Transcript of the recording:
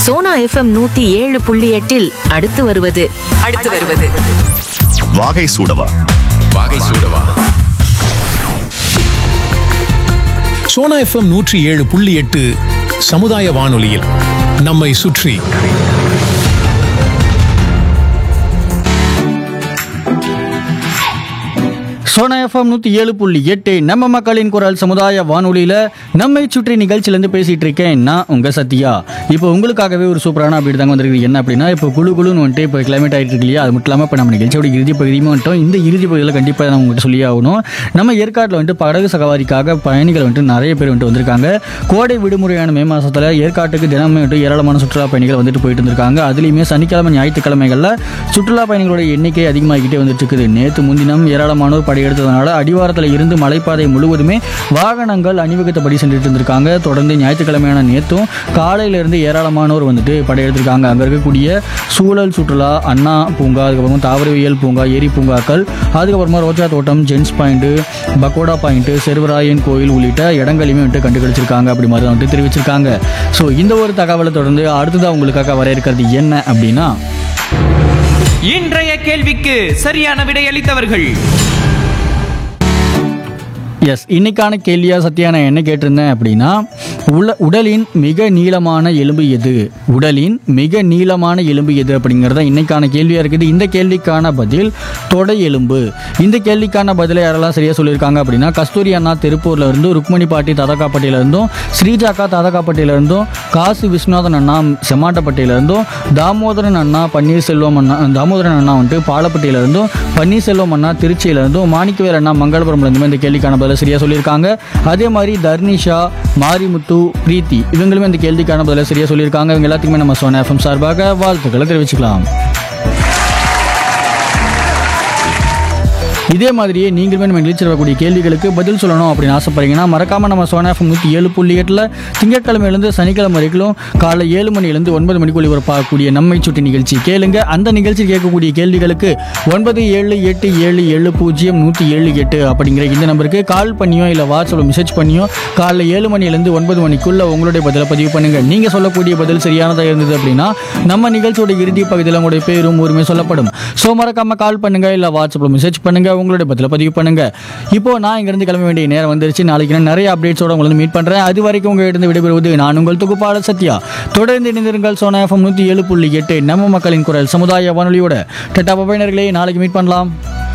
Sona FM நூத்தி ஏழு புள்ளி எட்டில் அடுத்து வருவது அடுத்து வருவது வாகை சூடவா வாகை சூடவா சோனா எஃப்எம் நூற்றி ஏழு புள்ளி எட்டு சமுதாய வானொலியில் நம்மை சுற்றி சோனா எஃப்எம் நூற்றி ஏழு புள்ளி எட்டு நம்ம மக்களின் குரல் சமுதாய வானொலியில் நம்மை சுற்றி நிகழ்ச்சியிலேருந்து பேசிகிட்டு இருக்கேன் நான் உங்கள் சத்யா இப்போ உங்களுக்காகவே ஒரு சூப்பரான அப்படி தாங்க வந்திருக்கு என்ன அப்படின்னா இப்போ குழு குழுன்னு வந்துட்டு இப்போ கிளைமேட் ஆகிட்டு இருக்கு இல்லையா அது மட்டும் இல்லாமல் இப்போ நம்ம நிகழ்ச்சியோட இறுதி பகுதியுமே வந்துட்டோம் இந்த இறுதி பகுதியில் கண்டிப்பாக நான் உங்கள்கிட்ட சொல்லி ஆகணும் நம்ம ஏற்காட்டில் வந்துட்டு படகு சவாரிக்காக பயணிகள் வந்துட்டு நிறைய பேர் வந்துட்டு வந்திருக்காங்க கோடை விடுமுறையான மே மாதத்தில் ஏற்காட்டுக்கு தினமே வந்துட்டு ஏராளமான சுற்றுலா பயணிகள் வந்துட்டு போயிட்டு இருந்திருக்காங்க அதுலேயுமே சனிக்கிழமை ஞாயிற்றுக்கிழமைகளில் சுற்றுலா பயணிகளோட எண்ணிக்கை அதிகமாகிக்கிட்டே வந்துட்டு இருக்குது நேற்று முன்தினம் ஏராளமானோர் படையெடுத்ததுனால அடிவாரத்தில் இருந்து மலைப்பாதை முழுவதுமே வாகனங்கள் அணிவகுத்தபடி சென்றுட்டு இருந்திருக்காங்க தொடர்ந்து ஞாயிற்றுக்கிழமையான நேற்றும் காலையிலிருந்து ஏராளமானோர் வந்துட்டு படையெடுத்திருக்காங்க அங்கே இருக்கக்கூடிய சூழல் சுற்றுலா அண்ணா பூங்கா அதுக்கப்புறமா தாவரவியல் பூங்கா ஏரி பூங்காக்கள் அதுக்கப்புறமா ரோஜா தோட்டம் gents point pagoda point Servarayan கோயில் உள்ளிட்ட இடங்களையுமே வந்துட்டு கண்டுபிடிச்சிருக்காங்க அப்படி மாதிரி வந்துட்டு தெரிவிச்சிருக்காங்க ஸோ இந்த ஒரு தகவலை தொடர்ந்து அடுத்ததாக உங்களுக்காக வர இருக்கிறது என்ன அப்படின்னா இன்றைய கேள்விக்கு சரியான விடையளித்தவர்கள் எஸ் இன்னைக்கான கேள்வியா சத்யா நான் என்ன கேட்டிருந்தேன் அப்படின்னா உல உடலின் மிக நீளமான எலும்பு எது உடலின் மிக நீளமான எலும்பு எது அப்படிங்கிறத இன்னைக்கான கேள்வியாக இருக்குது இந்த கேள்விக்கான பதில் தொடை எலும்பு இந்த கேள்விக்கான பதிலை யாரெல்லாம் சரியாக சொல்லியிருக்காங்க அப்படின்னா கஸ்தூரி அண்ணா திருப்பூர்ல இருந்தும் ருக்மணி பாட்டி தாதகாப்பட்டியில இருந்தும் ஸ்ரீஜாக்கா தாதகாப்பட்டியில இருந்தும் காசி விஸ்வநாதன் அண்ணா செம்மாட்டப்பட்டியில இருந்தும் தாமோதரன் அண்ணா பன்னீர்செல்வம் அண்ணா தாமோதரன் அண்ணா வந்துட்டு பாலப்பட்டியில இருந்தும் பன்னீர்செல்வம் அண்ணா திருச்சியில இருந்தும் மாணிக்கவேல் அண்ணா மங்களபுரம்ல இருந்துமே இந்த கேள்விக்கான பதிலை சரியா சொல்லியிருக்காங்க அதே மாதிரி தர்னிஷா மாரிமுத்து பிரீத்தி இவங்களுமே இந்த கேள்விக்கான பதிலை சரியா சொல்லியிருக்காங்க இவங்க எல்லாத்துக்குமே நம்ம சோனா எஃப்எம் சார்பாக வாழ்த்துக்களை தெரிவிச்சுக்கலாம் இதே மாதிரியே நீங்களுமே நம்ம நிகழ்ச்சியில் வரக்கூடிய கேள்விகளுக்கு பதில் சொல்லணும் அப்படின்னு ஆசைப்படுறீங்கன்னா மறக்காம நம்ம சோனா எஃப்எம் நூற்றி ஏழு புள்ளி எட்டில் திங்கட்கிழமையிலேருந்து சனிக்கிழமை வரைக்கும் காலை ஏழு மணிலேருந்து ஒன்பது மணிக்கு ஒளிபரப்பாகக்கூடிய நம்மை சுட்டி நிகழ்ச்சி கேளுங்க அந்த நிகழ்ச்சி கேட்கக்கூடிய கேள்விகளுக்கு ஒன்பது ஏழு எட்டு ஏழு ஏழு பூஜ்ஜியம் நூற்றி ஏழு எட்டு அப்படிங்கிற இந்த நம்பருக்கு கால் பண்ணியோ இல்லை வாட்ஸ்அப்பில் மெசேஜ் பண்ணியோ காலைல ஏழு மணிலேருந்து ஒன்பது மணிக்குள்ள உங்களுடைய பதிலை பதிவு பண்ணுங்க நீங்கள் சொல்லக்கூடிய பதில் சரியானதாக இருந்தது அப்படின்னா நம்ம நிகழ்ச்சியோட இறுதி பகுதியில் உங்களுடைய பேரும் ஊருமே சொல்லப்படும் ஸோ மறக்காம கால் பண்ணுங்க இல்லை வாட்ஸ்அப்பில் மெசேஜ் பண்ணுங்க உங்களுடைய பதிலை பதிவு பண்ணுங்க இப்போ நான் இங்கிருந்து கிளம்ப வேண்டிய நேரம் வந்துருச்சு நாளைக்கு நான் நிறைய அப்டேட்ஸோட உங்களை வந்து மீட் பண்றேன் அது வரைக்கும் உங்ககிட்ட விடைபெறுவது நான் உங்கள் தொகுப்பாளர் சத்யா தொடர்ந்து இணைந்திருங்கள் சோனா எஃப்எம் நூற்றி ஏழு புள்ளி எட்டு நம்ம மக்களின் குரல் சமுதாய வானொலியோட டெட்டா பபைனர்களே நாளைக்கு மீட் பண்ணலாம்